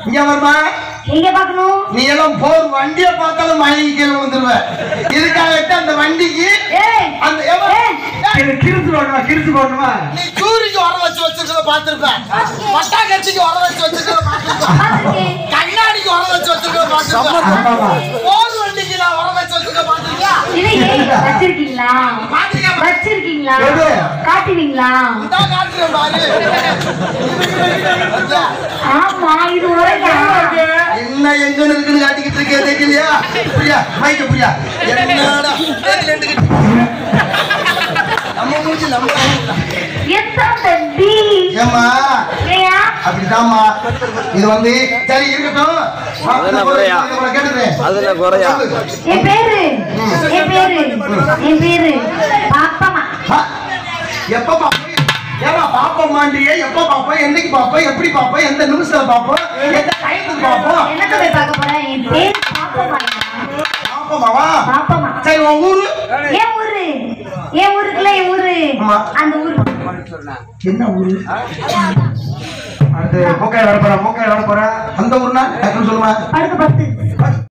இங்க வருமா எங்க பாக்கணும் நீ எல்லாம் போர் வண்டியை பார்த்தாலும் மயங்கி கீழே விழுந்துருவ இதுக்காகத்தான் அந்த வண்டிக்கு ஏய் அந்த எவ- ஏய். ஏய், கிறுத்து போடணுமா கிறுத்து போடணுமா நீ சூரிக்கு வர வச்சு வச்சிருக்கிறத பார்த்திருப்பேன் பட்டாக்கட்சிக்கு வர வச்சு வச்சிருக்கிறத பார்த்திருப்பேன் பாத்துருக்கேன் கண்ணாடிக்கு வர வச்சு வச்சிருக்கிறத பார்த்திருப்பேன் ஆமாமா. போர் வண்டிக்கு நான் வர வச்சு வச்சிருக்கிறத பார்த்திருக்கியா இது ஏய் வச்சிருக்கீங்களா பார்த்திருக்கேன் வச்சிருக்கீங்களா எது? காட்டுவீங்களா இந்தா காட்டுறேன் பாரு இந்தா. ஆமா இது உரையா என்ன எங்க இருக்குன்னு காட்டிக்கிட்டு இருக்கே தெரியலையா புரியா மைக்க புரியா என்னடா நம்ம மூஞ்சி நம்ம எத்தனை தம்பி ஏமா ஏயா அப்படிதாம்மா இது வந்து சரி இருக்கட்டும் அதெல்லாம் குறையா? கேட்டுக்கிறேன் அதுல குறையா என் பேரு என் பேரு என் பேரு பாப்பமா ஆ, எப்ப பாப்போம் ஏமா பாப்போமாண்டியே எப்ப பாப்போம் என்னைக்கு பாப்போம் எப்படி பாப்போம் எந்த நிமிஷத்துல பாப்போம் எந்த டயத்துக்கு பாப்போம் என்னத்த போய் பார்க்க போறேன் என் பேரு பாப்பமா பாப்போமாவா பாப்பமா சரி உன் ஊரு என் ஊரு என் ஊருக்குள்ள என் ஊரு ஆமா. அந்த ஊரு என்ன ஊரு அடுத்து மூக்காய் வர போற மூக்காய் வர போற அந்த ஊர்னா டக்குன்னு சொல்லுமா படுக்க பத்து